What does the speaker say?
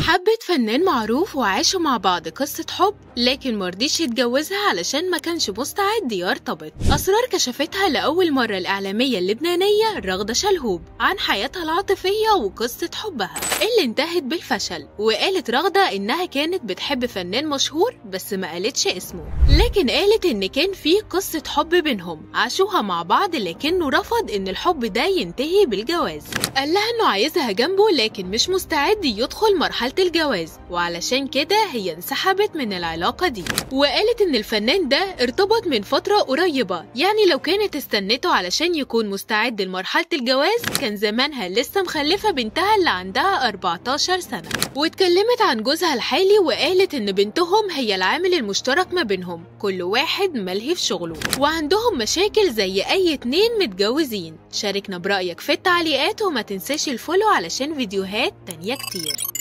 حبت فنان معروف وعاشوا مع بعض قصة حب لكن مرضيش يتجوزها علشان ما كانش مستعد يرتبط أسرار كشفتها لأول مرة الإعلامية اللبنانية رغدة شلهوب عن حياتها العاطفية وقصة حبها اللي انتهت بالفشل وقالت رغدة إنها كانت بتحب فنان مشهور بس ما قالتش اسمه لكن قالت إن كان في قصة حب بينهم عاشوها مع بعض لكنه رفض إن الحب ده ينتهي بالجواز قال لها إنه عايزها جنبه لكن مش مستعد يدخل مرحلة الجواز وعلشان كده هي انسحبت من العلاقة دي وقالت إن الفنان ده ارتبط من فترة قريبة يعني لو كانت استنته علشان يكون مستعد لمرحلة الجواز كان زمانها لسه مخلفة بنتها اللي عندها 14 سنة واتكلمت عن جوزها الحالي وقالت إن بنتهم هي العامل المشترك ما بينهم كل واحد ملهي في شغله وعندهم مشاكل زي أي اتنين متجوزين شاركنا برأيك في التعليقات وما تنساش الفولو علشان فيديوهات تانية كتير